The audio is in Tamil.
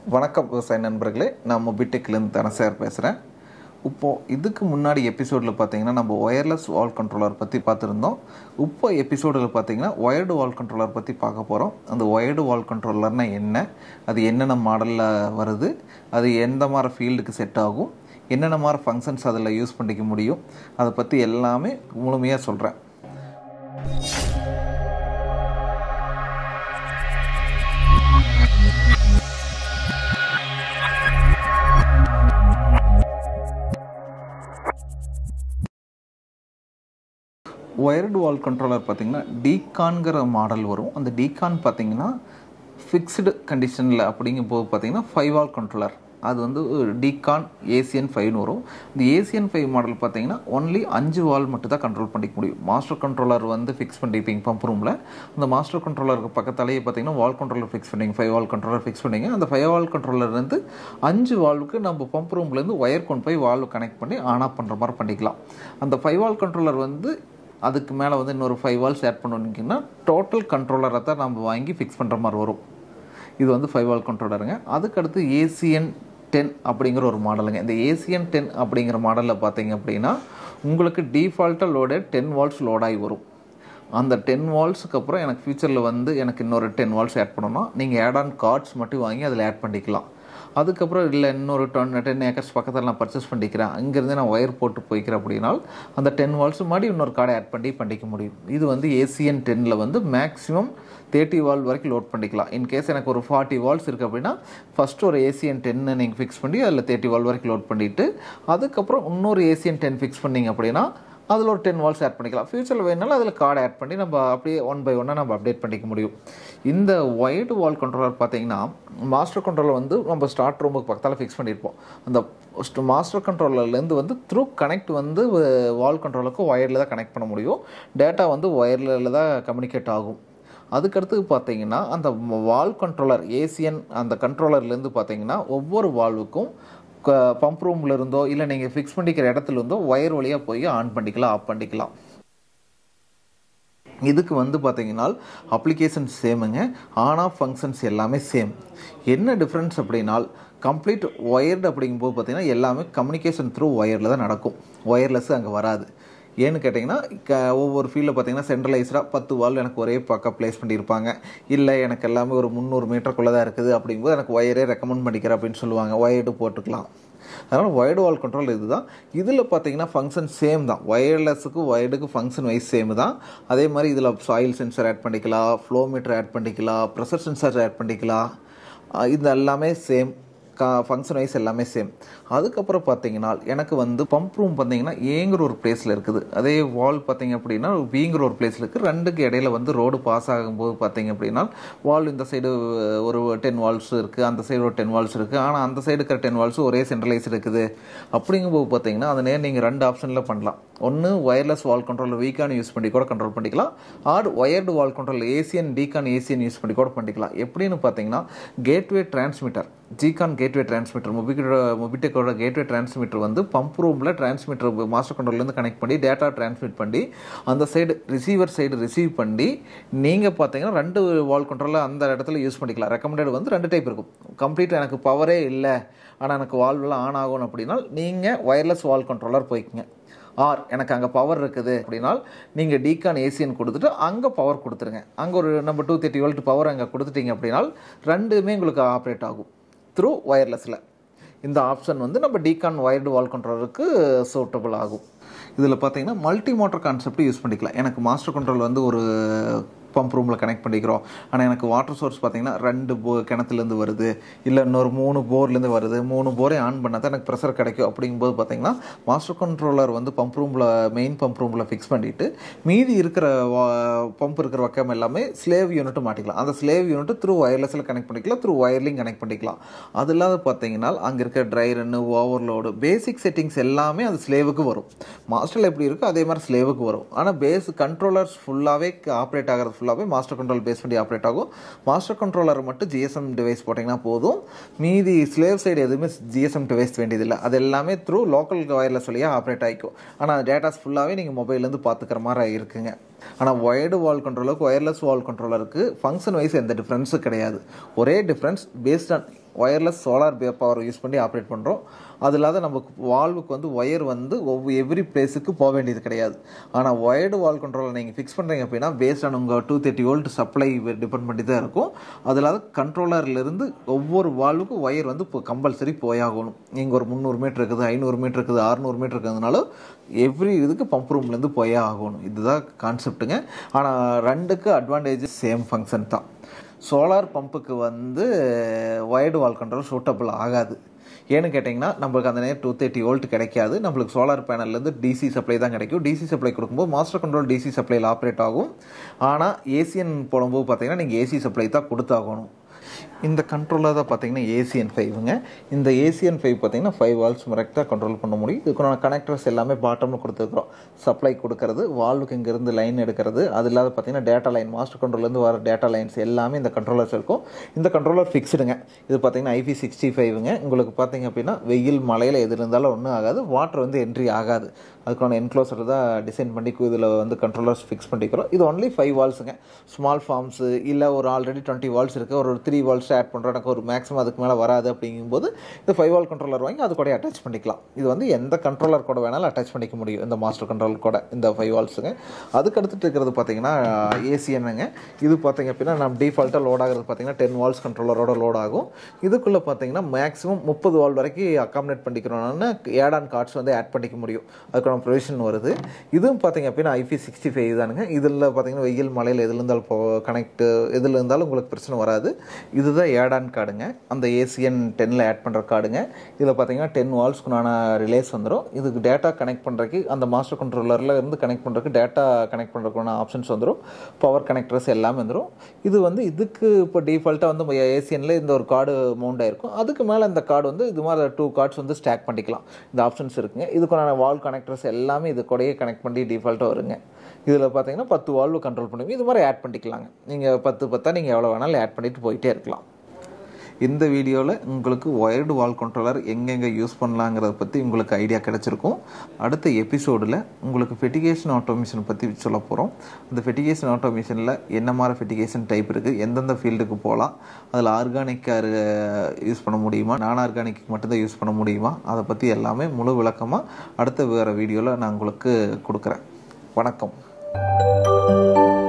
வணக்கம் விவசாய நண்பர்களே நான் மொபிடெக்லேருந்து தனசேர் பேசுகிறேன் இப்போது இதுக்கு முன்னாடி எபிசோடில் பார்த்தீங்கன்னா நம்ம ஒயர்லெஸ் வால் கண்ட்ரோலர் பற்றி பார்த்துருந்தோம் இப்போ எபிசோடில் பார்த்தீங்கன்னா ஒயர்டு வால் கண்ட்ரோலர் பற்றி பார்க்க போகிறோம் அந்த ஒயர்டு வால் கண்ட்ரோலர்னால் என்ன அது என்னென்ன மாடலில் வருது அது எந்த மாதிரி ஃபீல்டுக்கு செட் ஆகும் என்னென்ன மாதிரி ஃபங்க்ஷன்ஸ் அதில் யூஸ் பண்ணிக்க முடியும் அதை பற்றி எல்லாமே முழுமையாக சொல்கிறேன் ஒயர்டு வால் கண்ட்ரோலர் பார்த்தீங்கன்னா டீகான்கிற மாடல் வரும் அந்த டீகான் பார்த்தீங்கன்னா ஃபிக்ஸ்டு கண்டிஷனில் அப்படிங்கும்போது பார்த்தீங்கன்னா ஃபைவ் வால் கண்ட்ரோலர் அது வந்து டிகான் ஏசியன் ஃபைவ்னு வரும் இந்த ஏசியன் ஃபைவ் மாடல் பார்த்தீங்கன்னா ஒன்லி அஞ்சு வால் மட்டும் தான் கண்ட்ரோல் பண்ணிக்க முடியும் மாஸ்டர் கண்ட்ரோலர் வந்து ஃபிக்ஸ் பண்ணிப்பீங்க பம்ப் ரூமில் அந்த மாஸ்டர் கண்ட்ரோலருக்கு பக்கத்தாலேயே பார்த்தீங்கன்னா வால் கண்ட்ரோலர் ஃபிக்ஸ் பண்ணிங்க ஃபைவ் வால் கண்ட்ரோலர் ஃபிக்ஸ் பண்ணிங்க அந்த ஃபைவ் வால் கண்ட்ரோலர்லேருந்து அஞ்சு வால்வுக்கு நம்ம பம்ப் ரூம்லேருந்து ஒயர் கொண்டு போய் வால்வு கனெக்ட் பண்ணி ஆன் ஆஃப் பண்ணுற மாதிரி பண்ணிக்கலாம் அந்த ஃபைவ் வால் கண்ட்ரோலர் வந்து அதுக்கு மேலே வந்து இன்னொரு ஃபைவ் வால்ஸ் ஆட் பண்ணணுங்கன்னா டோட்டல் கண்ட்ரோலரை தான் நம்ம வாங்கி ஃபிக்ஸ் பண்ணுற மாதிரி வரும் இது வந்து ஃபைவ் வால் கண்ட்ரோலருங்க அதுக்கடுத்து ஏசியன் டென் அப்படிங்கிற ஒரு மாடலுங்க இந்த ஏசியன் டென் அப்படிங்கிற மாடலில் பார்த்தீங்க அப்படின்னா உங்களுக்கு டிஃபால்ட்டாக லோடு டென் வால்ஸ் லோடாகி வரும் அந்த டென் வால்ஸுக்கு அப்புறம் எனக்கு ஃபியூச்சரில் வந்து எனக்கு இன்னொரு டென் வால்ஸ் ஆட் பண்ணணும்னா நீங்கள் ஆட் ஆன் கார்ட்ஸ் மட்டும் வாங்கி அதில் ஆட் பண்ணிக்கலாம் அதுக்கப்புறம் இல்லை இன்னொரு டொன் டென் ஏக்கர்ஸ் பக்கத்தில் நான் பர்ச்சேஸ் பண்ணிக்கிறேன் அங்கேருந்து நான் ஒயர் போட்டு போய்க்கிறேன் அப்படின்னால் அந்த டென் வால்ஸ் மாதிரி இன்னொரு கார்டை ஆட் பண்ணி பண்ணிக்க முடியும் இது வந்து ஏசியன் டென்னில் வந்து மேக்ஸிமம் தேர்ட்டி வால் வரைக்கும் லோட் பண்ணிக்கலாம் இன்கேஸ் எனக்கு ஒரு ஃபார்ட்டி வால்ஸ் இருக்குது அப்படின்னா ஃபஸ்ட்டு ஒரு ஏசியன் டென்னு நீங்கள் ஃபிக்ஸ் பண்ணி அதில் தேர்ட்டி வால் வரைக்கும் லோட் பண்ணிவிட்டு அதுக்கப்புறம் இன்னொரு ஏசியன் டென் ஃபிக்ஸ் பண்ணிங்க அப்படின்னா அதில் ஒரு டென் வால்ஸ் ஆட் பண்ணிக்கலாம் ஃபியூச்சரில் வேணாலும் அதில் கார்டு ஆட் பண்ணி நம்ம அப்படியே ஒன் பை ஒன்னாக நம்ம அப்டேட் பண்ணிக்க முடியும் இந்த ஒயிட் வால் கண்ட்ரோலர் பார்த்தீங்கன்னா மாஸ்டர் கண்ட்ரோலர் வந்து நம்ம ஸ்டார்ட் ரூமுக்கு பக்கத்தால் ஃபிக்ஸ் பண்ணியிருப்போம் அந்த மாஸ்டர் கண்ட்ரோலர்லேருந்து வந்து த்ரூ கனெக்ட் வந்து வால் கண்ட்ரோலருக்கு ஒயரில் தான் கனெக்ட் பண்ண முடியும் டேட்டா வந்து ஒயரில் தான் கம்யூனிகேட் ஆகும் அதுக்கடுத்து பார்த்தீங்கன்னா அந்த வால் கண்ட்ரோலர் ஏசியன் அந்த கண்ட்ரோலர்லேருந்து பார்த்தீங்கன்னா ஒவ்வொரு வால்வுக்கும் பம்ப் ரூமில் இருந்தோ இல்லை நீங்கள் ஃபிக்ஸ் பண்ணிக்கிற இடத்துல இருந்தோ ஒயர் வழியாக போய் ஆன் பண்ணிக்கலாம் ஆஃப் பண்ணிக்கலாம் இதுக்கு வந்து பார்த்தீங்கன்னா அப்ளிகேஷன் சேமுங்க ஆன் ஆஃப் ஃபங்க்ஷன்ஸ் எல்லாமே சேம் என்ன டிஃப்ரென்ஸ் அப்படின்னால் கம்ப்ளீட் ஒயர்டு அப்படிங்கும்போது பார்த்தீங்கன்னா எல்லாமே கம்யூனிகேஷன் த்ரூ ஒயரில் தான் நடக்கும் ஒயர்லெஸ் அங்கே வராது ஏன்னு கேட்டிங்கன்னா க ஒவ்வொரு ஃபீல்டில் பார்த்தீங்கன்னா சென்ட்ரலைஸ்டாக பத்து வால் எனக்கு ஒரே பக்கம் ப்ளேஸ் பண்ணியிருப்பாங்க இல்லை எனக்கு எல்லாமே ஒரு முந்நூறு மீட்டருக்குள்ளே தான் இருக்குது அப்படிங்கும்போது எனக்கு ஒயரே ரெக்கமெண்ட் பண்ணிக்கிறேன் அப்படின்னு சொல்லுவாங்க ஒயர்டு போட்டுக்கலாம் அதனால் ஒயர்டு வால் கண்ட்ரோல் இது தான் இதில் பார்த்தீங்கன்னா ஃபங்க்ஷன் சேம் தான் ஒயர்லெஸுக்கு ஒயர்டுக்கு ஃபங்க்ஷன் வைஸ் சேம் தான் அதே மாதிரி இதில் சாயில் சென்சர் ஆட் பண்ணிக்கலாம் ஃப்ளோ மீட்டர் ஆட் பண்ணிக்கலாம் ப்ரெஷர் சென்சர் ஆட் பண்ணிக்கலாம் இது எல்லாமே சேம் கா ஃபங்க்ஷன் வைஸ் எல்லாமே சேம் அதுக்கப்புறம் பார்த்தீங்கன்னா எனக்கு வந்து பம்ப் ரூம் பார்த்தீங்கன்னா ஏங்கிற ஒரு பிளேஸில் இருக்குது அதே வால் பார்த்தீங்க அப்படின்னா பிங்கிற ஒரு பிளேஸில் இருக்குது ரெண்டுக்கு இடையில வந்து ரோடு பாஸ் ஆகும்போது பார்த்தீங்க அப்படின்னா வால் இந்த சைடு ஒரு டென் வால்ஸ் இருக்குது அந்த சைடு ஒரு டென் வால்ஸ் இருக்குது ஆனால் அந்த சைடு இருக்கிற டென் வால்ஸ் ஒரே சென்ட்ரலைஸ் இருக்குது அப்படிங்கும்போது பார்த்தீங்கன்னா அதை நேரம் நீங்கள் ரெண்டு ஆப்ஷனில் பண்ணலாம் ஒன்று ஒயர்லெஸ் வால் கண்ட்ரோல் வீக்கான யூஸ் பண்ணி கூட கண்ட்ரோல் பண்ணிக்கலாம் or wired valve control Asian டிகான் ஏசியன் யூஸ் பண்ணி கூட பண்ணிக்கலாம் எப்படின்னு பார்த்தீங்கன்னா கேட்வே டிரான்ஸ்மிட்டர் ஜிகான் கேட்வே டிரான்ஸ்மிட்டர் மொபிட்டோட மொபிடெக்கோட கேட்வே டிரான்ஸ்மிட்டர் வந்து பம்ப் ரூமில் டிரான்ஸ்மிட்டர் மாஸ்டர் கண்ட்ரோல்லேருந்து கனெக்ட் பண்ணி டேட்டா டிரான்ஸ்மிட் பண்ணி அந்த சைடு ரிசீவர் சைடு ரிசீவ் பண்ணி நீங்கள் பார்த்தீங்கன்னா ரெண்டு வால் கண்ட்ரோலில் அந்த இடத்துல யூஸ் பண்ணிக்கலாம் ரெக்கமெண்டட் வந்து ரெண்டு டைப் இருக்கும் கம்ப்ளீட் எனக்கு பவரே இல்லை ஆனால் எனக்கு வால்வெல்லாம் ஆன் ஆகணும் அப்படின்னா நீங்கள் ஒயர்லெஸ் வால் கண்ட்ரோலர் போய்க்குங்க ஆர் எனக்கு அங்கே பவர் இருக்குது அப்படின்னா நீங்கள் டிகான் ஏசியன் கொடுத்துட்டு அங்கே பவர் கொடுத்துருங்க அங்கே ஒரு நம்ம டூ தேர்ட்டி வோல்ட் பவர் அங்கே கொடுத்துட்டீங்க அப்படின்னா ரெண்டுமே உங்களுக்கு ஆப்ரேட் ஆகும் த்ரூ ஒயர்லெஸில் இந்த ஆப்ஷன் வந்து நம்ம டிகான் ஒயர்டு வால் கண்ட்ரோலருக்கு சூட்டபுள் ஆகும் இதில் பார்த்தீங்கன்னா மல்டி மோட்டர் கான்செப்ட் யூஸ் பண்ணிக்கலாம் எனக்கு மாஸ்டர் கண்ட்ரோல் வந்து ஒரு பம்ப் ரூமில் கனெக்ட் பண்ணிக்கிறோம் ஆனால் எனக்கு வாட்டர் சோர்ஸ் பார்த்தீங்கன்னா ரெண்டு போ கிணத்துலேருந்து வருது இல்லை இன்னொரு மூணு போர்லேருந்து வருது மூணு போரே ஆன் பண்ணால் தான் எனக்கு ப்ரெஷர் கிடைக்கும் அப்படிங்கும்போது பார்த்தீங்கன்னா மாஸ்டர் கண்ட்ரோலர் வந்து பம்ப் ரூமில் மெயின் பம்ப் ரூமில் ஃபிக்ஸ் பண்ணிவிட்டு மீதி இருக்கிற பம்ப் இருக்கிற பக்கம் எல்லாமே ஸ்லேவ் யூனிட்டு மாட்டிக்கலாம் அந்த ஸ்லேவ் யூனிட்டு த்ரூ ஒயர்லெஸில் கனெக்ட் பண்ணிக்கலாம் த்ரூ ஒயர்லிங் கனெக்ட் பண்ணிக்கலாம் அது இல்லாத பார்த்தீங்கன்னா அங்கே இருக்க ட்ரை ரன்னு ஓவர்லோடு பேசிக் செட்டிங்ஸ் எல்லாமே அது ஸ்லேவுக்கு வரும் மாஸ்டரில் எப்படி இருக்கோ அதே மாதிரி ஸ்லேவுக்கு வரும் ஆனால் பேஸ் கண்ட்ரோலர்ஸ் ஃபுல்லாகவே ஆப்ரேட் ஆகிறது ஃபுல்லாகவே மாஸ்டர் கண்ட்ரோல் பேஸ் பண்ணி ஆப்ரேட் ஆகும் மாஸ்டர் கண்ட்ரோலர் மட்டும் ஜிஎஸ்எம் டிவைஸ் போட்டிங்கன்னா போதும் மீதி ஸ்லேவ் சைடு எதுவுமே ஜிஎஸ்எம் டிவைஸ் வேண்டியதில்லை அது எல்லாமே த்ரூ லோக்கல் ஒயர்லெஸ் வழியாக ஆப்ரேட் ஆகிக்கும் ஆனால் டேட்டாஸ் ஃபுல்லாகவே நீங்கள் மொபைல்லேருந்து பார்த்துக்கிற மாதிரி இருக்குங்க ஆனால் ஒயர்டு வால் கண்ட்ரோலருக்கு ஒயர்லெஸ் வால் கண்ட்ரோலருக்கு ஃபங்க்ஷன் வைஸ் எந்த டிஃப்ரென்ஸும் கிடையாது ஒரே difference based on wireless solar power use பண்ணி ஆப்ரேட் பண்ணுறோம் அது இல்லாத நமக்கு வால்வுக்கு வந்து ஒயர் வந்து ஒவ்வொரு எவ்ரி பிளேஸுக்கு போக வேண்டியது கிடையாது ஆனால் ஒயர்டு வால் கண்ட்ரோலை நீங்கள் ஃபிக்ஸ் பண்ணுறீங்க அப்படின்னா பேஸ்ட் ஆன் உங்கள் two thirty volt supply depend பண்ணி தான் இருக்கும் அது இல்லாத கண்ட்ரோலர்லேருந்து ஒவ்வொரு வால்வுக்கும் ஒயர் வந்து இப்போ கம்பல்சரி போயாகணும் நீங்கள் ஒரு முந்நூறு மீட்டர் இருக்குது ஐநூறு மீட்டர் இருக்குது அறுநூறு மீட்டர் இருக்கிறதுனால எவ்ரி இதுக்கு பம்ப் ரூம்லேருந்து போயே ஆகணும் இதுதான் கான்செப்ட்டுங்க ஆனால் ரெண்டுக்கு அட்வான்டேஜ் சேம் ஃபங்க்ஷன் தான் சோலார் பம்புக்கு வந்து ஒயர்டு வால் கண்ட்ரோல் சூட்டபிள் ஆகாது ஏன்னு கேட்டிங்கன்னா நம்மளுக்கு அந்த நேரம் டூ தேர்ட்டி வோல்ட் கிடைக்காது நம்மளுக்கு சோலார் பேனல்லேருந்து டிசி சப்ளை தான் கிடைக்கும் டிசி சப்ளை கொடுக்கும்போது மாஸ்டர் கண்ட்ரோல் டிசி சப்ளையில் ஆப்ரேட் ஆகும் ஆனால் ஏசியன் போடும்போது பார்த்தீங்கன்னா நீங்கள் ஏசி சப்ளை தான் கொடுத்தாகணும் இந்த கண்ட்ரோலர் தான் பார்த்தீங்கன்னா ஏசியன் ஃபைவுங்க இந்த ஏசியன் ஃபைவ் பார்த்தீங்கன்னா ஃபைவ் வால்ஸ் கரெக்டாக கண்ட்ரோல் பண்ண முடியும் இதுக்கான கனெக்டர்ஸ் எல்லாமே பாட்டமில் கொடுத்துருக்குறோம் சப்ளை கொடுக்கறது வால்வுக்கு இங்கேருந்து லைன் எடுக்கிறது அது இல்லாத பார்த்தீங்கன்னா டேட்டா லைன் மாஸ்டர் கண்ட்ரோல்லேருந்து வர டேட்டா லைன்ஸ் எல்லாமே இந்த கண்ட்ரோலர்ஸ் இருக்கும் இந்த கண்ட்ரோலர் ஃபிக்ஸ்டுங்க இது பார்த்தீங்கன்னா ஐபி சிக்ஸ்டி ஃபைவ்ங்க உங்களுக்கு பார்த்தீங்க அப்படின்னா வெயில் மழையில் எது இருந்தாலும் ஒன்றும் ஆகாது வாட்டர் வந்து என்ட்ரி ஆகாது அதுக்கான என்க்ளோசர் தான் டிசைன் பண்ணி இதில் வந்து கண்ட்ரோலர்ஸ் ஃபிக்ஸ் பண்ணிக்கிறோம் இது ஒன்லி ஃபைவ் வால்ஸுங்க ஸ்மால் ஃபார்ம்ஸு இல்லை ஒரு ஆல்ரெடி டுவெண்ட்டி வால்ஸ் இருக்குது ஒரு த்ரீ வால்ஸ் ஆட் பண்ணுறோம் எனக்கு ஒரு மேக்ஸிமம் அதுக்கு மேலே வராது அப்படிங்கும்போது இந்த ஃபைவ் வால் கண்ட்ரோலர் வாங்கி அது கூட அட்டாச் பண்ணிக்கலாம் இது வந்து எந்த கண்ட்ரோலர் கூட வேணாலும் அட்டாச் பண்ணிக்க முடியும் இந்த மாஸ்டர் கண்ட்ரோல் கூட இந்த ஃபைவ் வால்ஸுங்க அதுக்கு அடுத்துட்டு இருக்கிறது பார்த்தீங்கன்னா ஏசிஎன்னுங்க இது பார்த்தீங்க அப்படின்னா நம்ம டிஃபால்ட்டாக லோட் ஆகிறது பார்த்தீங்கன்னா டென் வால்ஸ் கண்ட்ரோலரோட லோட் ஆகும் இதுக்குள்ளே பார்த்தீங்கன்னா மேக்ஸிமம் முப்பது வால் வரைக்கும் அக்காமடேட் பண்ணிக்கிறோம்னா ஏட் ஆன் கார்ட்ஸ் வந்து ஆட் பண்ணிக்க முடியும் அதுக்கான ப்ரொவிஷன் வருது இதுவும் பார்த்தீங்க அப்படின்னா ஐபி சிக்ஸ்டி ஃபைவ் தானுங்க இதில் பார்த்தீங்கன்னா வெயில் மலையில் எதில் இருந்தாலும் போ கனெக்ட் எதில் இருந்தாலும் உங்களுக்கு பிரச்சனை வராது இதுதான் ஏட் ஆன் கார்டுங்க அந்த ஏசியன் டென்னில் ஆட் பண்ணுற கார்டுங்க இதில் பார்த்தீங்கன்னா டென் வால்ஸ்க்குனான ரிலேஸ் வந்துடும் இதுக்கு டேட்டா கனெக்ட் பண்ணுறதுக்கு அந்த மாஸ்டர் கண்ட்ரோலரில் இருந்து கனெக்ட் பண்ணுறதுக்கு டேட்டா கனெக்ட் பண்ணுறதுக்கான ஆப்ஷன்ஸ் வந்துடும் பவர் கனெக்டர்ஸ் எல்லாமே வந்துடும் இது வந்து இதுக்கு இப்போ டிஃபால்ட்டாக வந்து ஏசியனில் இந்த ஒரு கார்டு மவுண்ட் ஆயிருக்கும் அதுக்கு மேலே இந்த கார்டு வந்து இது மாதிரி டூ கார்ட்ஸ் வந்து ஸ்டாக் பண்ணிக்கலாம் இந்த ஆப்ஷன்ஸ் இருக்குங்க இதுக்கான வால் கனெக்டர்ஸ் எல்லாமே இது கூடயே கனெக்ட் பண்ணி டிஃபால்ட்டாக வருங்க இதில் பார்த்தீங்கன்னா பத்து வால்வு கண்ட்ரோல் பண்ணுவீங்க இது மாதிரி ஆட் பண்ணிக்கலாங்க நீங்கள் பத்து பத்தா நீங்கள் எவ்வளோ வேணாலும் ஆட் பண்ணிட்டு போயிட்டே இருக்கலாம் இந்த வீடியோவில் உங்களுக்கு ஒயர்டு வால் கண்ட்ரோலர் எங்கெங்கே யூஸ் பண்ணலாங்கிறத பற்றி உங்களுக்கு ஐடியா கிடச்சிருக்கும் அடுத்த எபிசோடில் உங்களுக்கு ஃபெட்டிகேஷன் ஆட்டோமேஷன் பற்றி சொல்ல போகிறோம் அந்த ஃபெட்டிகேஷன் ஆட்டோமேஷனில் என்ன மாதிரி ஃபெட்டிகேஷன் டைப் இருக்குது எந்தெந்த ஃபீல்டுக்கு போகலாம் அதில் ஆர்கானிக்காக யூஸ் பண்ண முடியுமா நான் ஆர்கானிக் மட்டும்தான் யூஸ் பண்ண முடியுமா அதை பற்றி எல்லாமே முழு விளக்கமாக அடுத்த வேறு வீடியோவில் நான் உங்களுக்கு கொடுக்குறேன் வணக்கம்